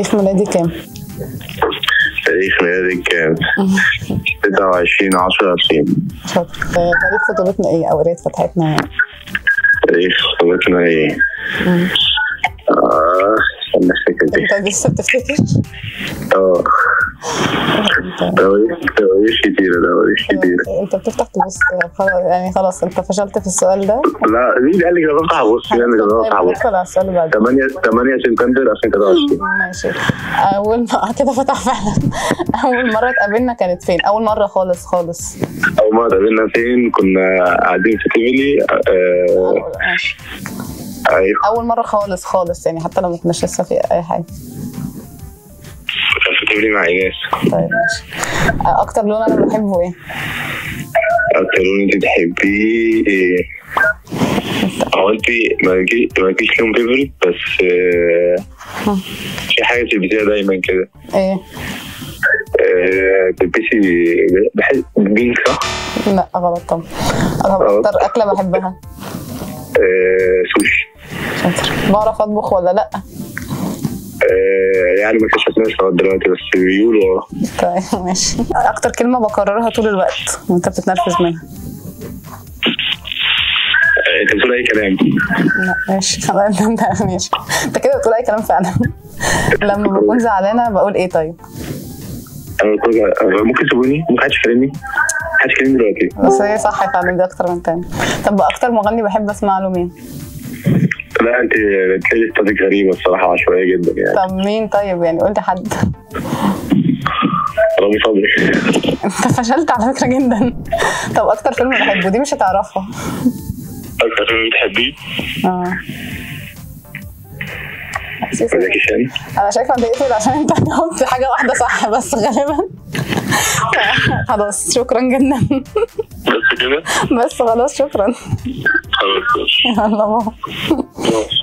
تاريخ ميلادي كام؟ تاريخ ميلادي كام؟ 26 10 20 شاطر آه، تاريخ خطوبتنا ايه او قرايه فتحتنا يعني تاريخ خطوبتنا ايه؟ آه استنى افتكر دي انت لسه بتفتكر؟ اه انت تواريخ تواريخ كتيرة تواريخ كتيرة انت بتفتح تبص كده خلاص يعني خلاص انت فشلت في السؤال ده لا مين قال لك انا بفتح ابص مين قال لك انا بفتح طيب ابص ندخل على السؤال اللي بعده 8 8 سبتمبر 2023 ماشي اول ما كده فتح فعلا اول مره اتقابلنا كانت فين اول مره خالص خالص اول مرة قابلنا فين كنا قاعدين في تيفلي آه أول- ماشي ايوه اول مره خالص خالص يعني حتى لو ما كناش لسه في اي حاجه كان في تيفلي مع ايناس طيب ماشي اكتر لون انا بحبه ايه اكتر لون انت تحبيه ايه؟ هو انت مالكي- مالكيش لون فيفورت بس آه في حاجة تلبسيها دايما كده ايه آه، تلبسي بحس بينك صح؟ لا غلط طبعا طب اكتر اكله بحبها آه، سوشي شاطر بعرف اطبخ ولا لا آه، يعني ما اكتشفناش لغايه دلوقتي بس بيقولوا اه طيب ماشي اكتر كلمه بكررها طول الوقت وانت بتتنرفز منها آه، انت بتقول اي كلام لا ماشي خلاص انت ماشي انت كده بتقول اي كلام فعلا لما بكون زعلانه بقول ايه طيب انا بقول آه، ممكن تسيبوني ممكن حدش يكلمني حدش يكلمني دلوقتي بس هي صح فعلا دي اكتر من تاني طب اكتر مغني بحب اسمع له مين لا انت بتلاقي ستاتك غريبه الصراحه عشوائيه جدا يعني طب مين طيب يعني قلت حد رامي صبري انت فشلت على فكره جدا طب اكتر فيلم بحبه دي مش هتعرفها اكتر فيلم بتحبيه اه حسيت- زكي شان انا شايفه هتقفل عشان انت جاوبت حاجه واحده صح بس غالبا خلاص شكرا جدا بس كده بس خلاص شكرا خلاص ماشي يلا باي ماشي